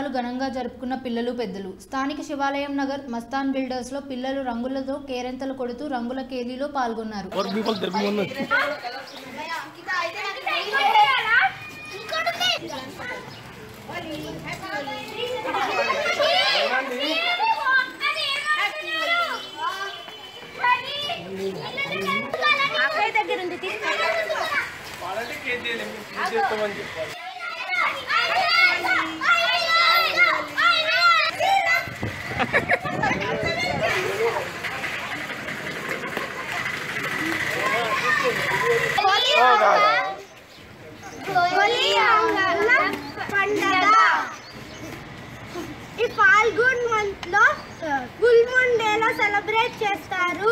బోనాలు ఘనంగా జరుపుకున్న పిల్లలు పెద్దలు స్థానిక శివాలయం నగర్ మస్తాన్ బిల్డర్స్ లో పిల్లలు రంగులతో కేరింతలు కొడుతూ రంగుల కేలీలో పాల్గొన్నారు और पीपल तेरे को मन అక్కయ్య దగ్గర ఉంది పండగ ఈ ఫాల్గున్ మంత్ లో ఫుల్ మూన్ డే లో సెలబ్రేట్ చేస్తారు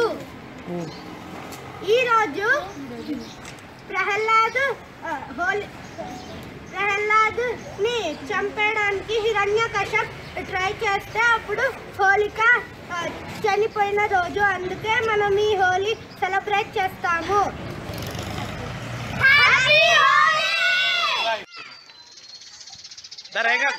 ఈ రోజు ప్రహ్లాద్ ఆ, హోలీ ప్రహ్లాద్ ని చంపేయడానికి హిరణ్య కశ్యప్ ట్రై చేస్తే అప్పుడు హోలిక ఆ, చనిపోయిన రోజు అందుకే మనం ఈ హోలీ సెలబ్రేట్ చేస్తాము रहेगा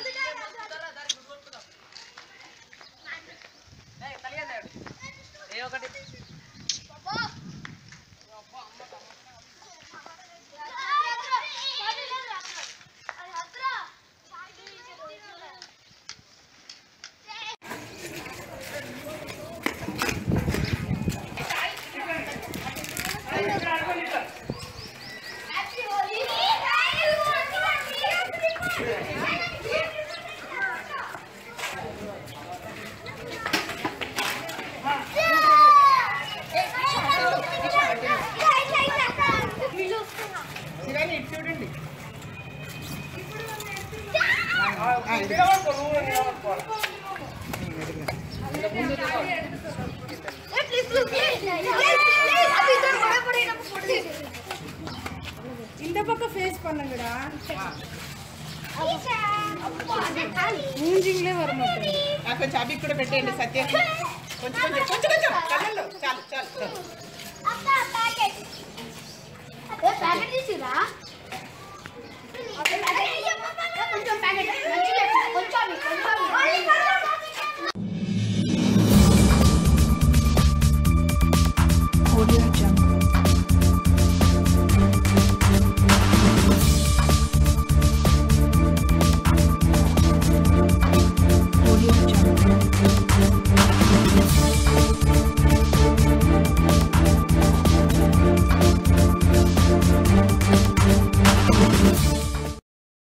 இந்த பக்கம் ஃபேஸ் பண்ணுங்கடா மூஞ்சிங்களே வர மாட்டேங்குது కొంచెం అవి కూడా పెట్టేయండి సత్య కొంచెం కొంచెం కొంచెం కొంచెం కళ్ళల్లో చాలు చాలు ప్యాకెట్ తీసిరా కొంచెం ప్యాకెట్ మంచిగా కొంచెం కొంచెం